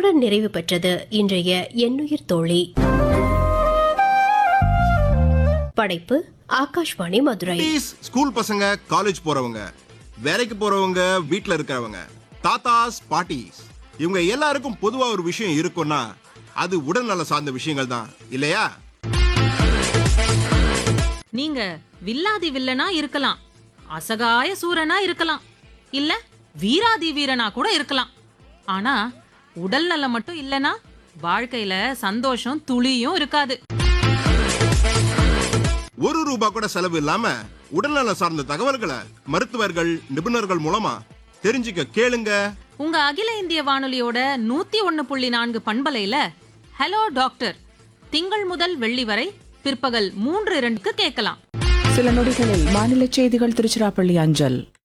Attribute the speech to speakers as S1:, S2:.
S1: இத்துடன் நிறைவு பெற்றது இன்றைய எண்ணுயிர் தோழி படைப்பு ஆகாஷ்வாணி மதுரை
S2: குட்டீஸ், ஸ்கூல் பசங்க காலேஜ் போறவங்க வேலைக்கு போறவங்க வீட்ல இருக்கிறவங்க தாத்தாஸ் பாட்டிஸ் இவங்க எல்லாருக்கும் பொதுவா ஒரு விஷயம் இருக்கும்னா அது உடல்நல சார்ந்த விஷயங்கள் தான் இல்லையா
S3: நீங்க வில்லாதி வில்லனா இருக்கலாம் அசகாய சூரனா இருக்கலாம் இல்ல வீராதி வீரனா கூட இருக்கலாம் ஆனா உடல் நலம் மட்டும் இல்லனா வாழ்க்கையில சந்தோஷம் துளியும் இருக்காது
S2: ஒரு ரூபா கூட செலவு இல்லாம உடல்நல சார்ந்த தகவல்களை மருத்துவர்கள் நிபுணர்கள் மூலமா தெரிஞ்சுக்க கேளுங்க
S3: உங்க அகில இந்திய வானொலியோட நூத்தி ஒன்னு புள்ளி நான்கு பண்பலையில ஹலோ டாக்டர் திங்கள் முதல் வெள்ளி வரை பிற்பகல் மூன்று இரண்டுக்கு கேட்கலாம்
S4: சில நொடிகளில் மாநில செய்திகள் திருச்சிராப்பள்ளி அஞ்சல்